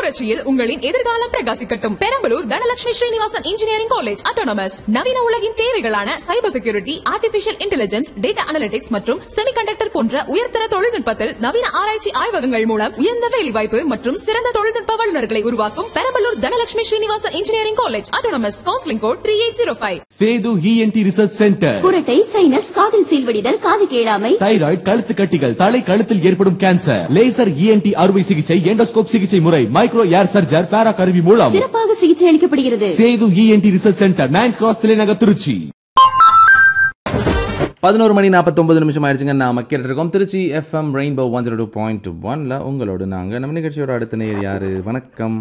புரட்சியில் உங்களின் எதிர்காலம் பிரகாசிக்கட்டும் Perambalur Dhanalakshmi Srinivasan engineering college autonomous நவீன உலகின் தேவைகளான cyber security artificial intelligence data analytics மற்றும் செமிகண்டக்டர் போன்ற உயர்தர தொழில்நுட்பத்தில் நவீன ஆராய்ச்சி ஆய்வகங்கள் மூலம் உயர்ந்த வேலைவாய்ப்பு மற்றும் சிறந்த தொழில்நுட்ப வல்லுநர்களை உருவாக்கும் Perambalur Dhanalakshmi Srinivasan engineering college autonomous counselling code three eight zero five Sethu ENT research centre குரட்டை சைனஸ் காதில் சீல்வடிதல் காது கேளாமை தைராய்டு கழுத்து கட்டிகள் தலை கழுத்தில் ஏற்படும் கேன்சர் லேசர் இஎன்டி அறுவை சிகிச்சை எண்டோஸ்கோப் சிகிச்சை முறை மைக்ரோ ஏர் சர்ஜர் பேரா கருவி மூலம் சிறப்பாக சிகிச்சை அளிக்கப்படுகிறது Sethu ENT research centre nine cross தலைநகர் திருச்சி பதினோரு மணி நாற்பத்தொன்பது நிமிஷம் ஆயிடுச்சுங்க நாம கேட்டுட்டு இருக்கோம் Trichy FM rainbow one zero two point ஒன்ல உங்களோடு நாங்க நம்ம நிகழ்ச்சியோட அடுத்த நேர் யாரு வணக்கம்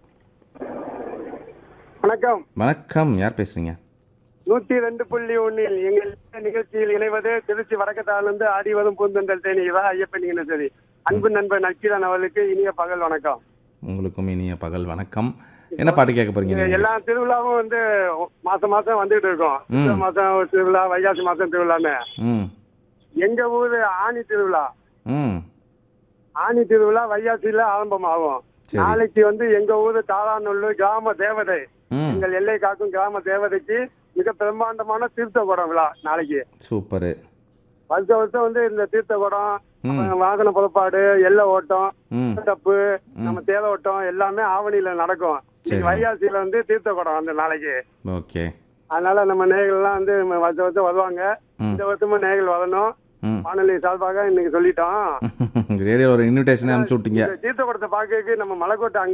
வணக்கம் வணக்கம் யார் பேசுறீங்க நூத்தி ரெண்டு புள்ளி ஒன்னில் எங்கள் நிகழ்ச்சியில் இணைவது திருச்சி வடக்கத்தாலிருந்து ஆடிவதும் பூந்தொண்டல் தேனிகளா ஐயப்பன் சரி அன்பு நண்பன் நக்கீரன் அவர்களுக்கு இனிய பகல் வணக்கம் உங்களுக்கும் இனிய பகல் வணக்கம் என்ன பாட்டு கேட்க போறீங்க நீங்க? எல்லா திருவிழாவும் வந்து மாசம் மாசம் வந்துட்டு இருக்கோம் சித்திரை மாசம் ஒரு திருவிழா வைகாசி மாசம் திருவிழான்னு ம் எங்க ஊரு ஆணி திருவிழா ம் ஆணி திருவிழா வைகாசியில ஆரம்பமாகும் சரி. நாளைக்கு வந்து எங்க ஊரு தாளாநல்லூர் கிராம தேவதை ம் எங்கள் எல்லை காக்கும் கிராம தேவதைக்கு மிக பிரம்மாண்டமான தீர்த்த குடம் விழா நாளைக்கு சூப்பரு வருஷம் வருஷம் வந்து இந்த தீர்த்த குடம் அப்புறம் வாகன புறப்பாடு எல்லை ஓட்டம் ம் தப்பு நம்ம தேர ஓட்டம் எல்லாமே ஆவணியில நடக்கும் இன்னைக்கு வைகாசியில வந்து தீர்த்த குடம் அந்த நாளைக்கு ஓகே அதனால நம்ம நேயர்கள்லாம் வந்து நம்ம வருஷம் வருஷம் வருவாங்க இந்த வருஷமும் நேயர்கள் வரணும் ம் வானொலி சார்பாக இன்னைக்கு சொல்லிட்டோம் ரேடியோ ஒரு இன்விடேஷன் அனுப்பிச்சு விட்டீங்க இந்த தீர்த்த குடத்தை பார்க்கறதுக்கு நம்ம மலைக்கோட்டை